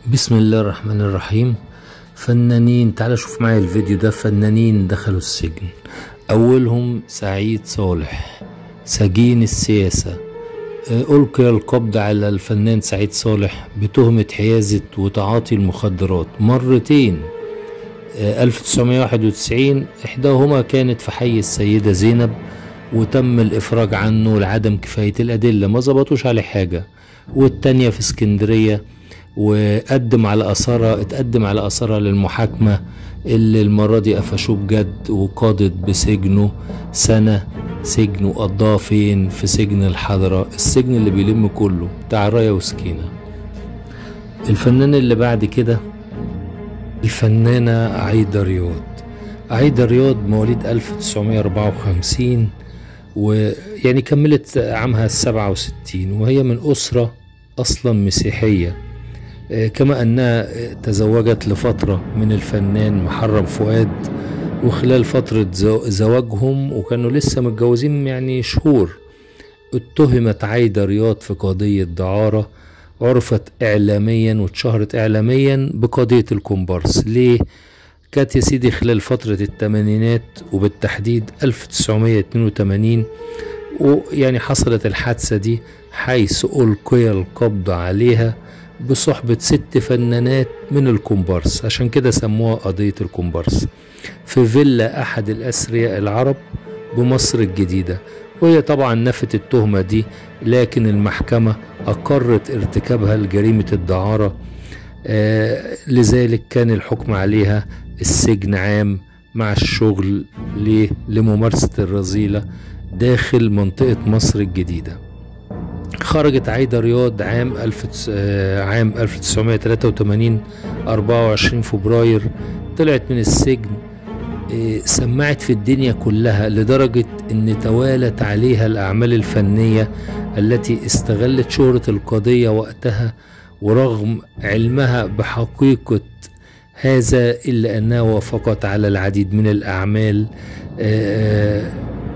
بسم الله الرحمن الرحيم فنانين تعال شوف معايا الفيديو ده فنانين دخلوا السجن أولهم سعيد صالح سجين السياسة آه، ألقي القبض على الفنان سعيد صالح بتهمة حيازة وتعاطي المخدرات مرتين آه، 1991 إحداهما كانت في حي السيدة زينب وتم الإفراج عنه لعدم كفاية الأدلة ما ظبطوش عليه حاجة والتانية في اسكندرية وقدم على أثارها اتقدم على أثارها للمحاكمة اللي المرة دي قفشوه بجد وقاضت بسجنه سنة سجن وقضاها فين في سجن الحضرة السجن اللي بيلم كله بتاع راية وسكينة الفنان اللي بعد كده الفنانة عايدة رياض عايدة رياض مواليد 1954 ويعني كملت عامها السبعة وستين وهي من أسرة أصلا مسيحية آه، كما أنها تزوجت لفترة من الفنان محرم فؤاد وخلال فترة زو- زواجهم وكانوا لسه متجوزين يعني شهور اتهمت عايدة رياض في قضية دعارة عرفت إعلاميا واتشهرت إعلاميا بقضية الكومبارس ليه؟ كانت يا سيدي خلال فترة الثمانينات وبالتحديد 1982 ويعني حصلت الحادثة دي حيث ألقي القبض عليها بصحبة ست فنانات من الكومبارس عشان كده سموها قضية الكومبارس في فيلا أحد الأثرياء العرب بمصر الجديدة وهي طبعا نفت التهمة دي لكن المحكمة أقرت ارتكابها لجريمة الدعارة آه لذلك كان الحكم عليها السجن عام مع الشغل ليه؟ لممارسة الرذيلة داخل منطقة مصر الجديدة خرجت عايدة رياض عام ألف آه، عام 1983 24 فبراير طلعت من السجن آه، سمعت في الدنيا كلها لدرجة ان توالت عليها الأعمال الفنية التي استغلت شهرة القضية وقتها ورغم علمها بحقيقة هذا إلا أنها وافقت على العديد من الأعمال آه،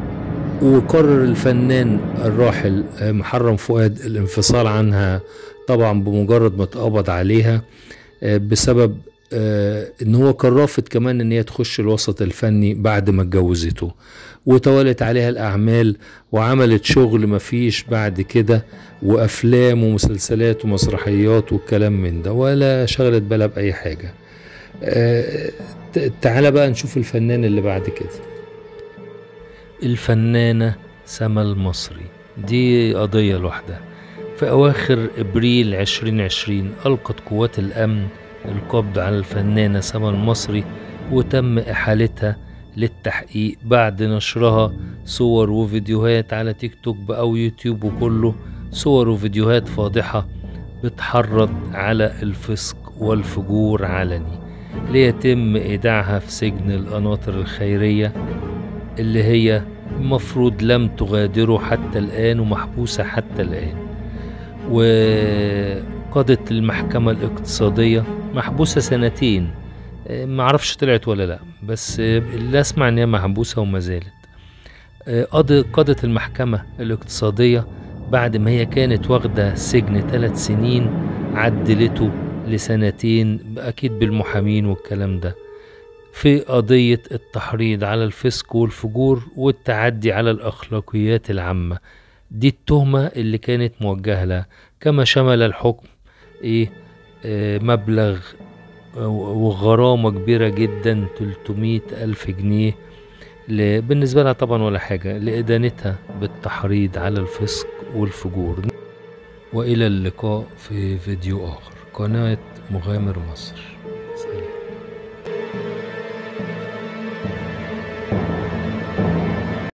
وقرر الفنان الراحل آه، محرم فؤاد الانفصال عنها طبعا بمجرد ما اتقبض عليها آه، بسبب آه، ان هو كان رافض كمان ان هي تخش الوسط الفني بعد ما اتجوزته وتوالت عليها الاعمال وعملت شغل مفيش بعد كده وافلام ومسلسلات ومسرحيات والكلام من ده ولا شغلت بالها باي حاجه آه، ت- تعالى بقى نشوف الفنان اللي بعد كده الفنانة سما المصري دي قضية لوحدها في أواخر إبريل 2020 ألقت قوات الأمن القبض على الفنانة سما المصري وتم إحالتها للتحقيق بعد نشرها صور وفيديوهات على تيك توك بقى أو يوتيوب وكله صور وفيديوهات فاضحة بتحرض على الفسق والفجور علني ليتم إيداعها في سجن القناطر الخيرية اللي هي المفروض لم تغادره حتى الآن ومحبوسة حتى الآن وقضت المحكمة الاقتصادية محبوسة سنتين آه، معرفش طلعت ولا لا بس آه، اللي اسمع ان هي محبوسة وما زالت آه، قضت قضت المحكمة الاقتصادية بعد ما هي كانت واخدة سجن ثلاث سنين عدلته لسنتين أكيد بالمحامين والكلام ده في قضية التحريض على الفسق والفجور والتعدي على الأخلاقيات العامة دي التهمة اللي كانت موجهة لها كما شمل الحكم إيه آه مبلغ آه، وغرامة كبيرة جدا 300 ألف جنيه ل- بالنسبة لها طبعا ولا حاجة لإدانتها بالتحريض على الفسق والفجور وإلى اللقاء في فيديو آخر قناة مغامر مصر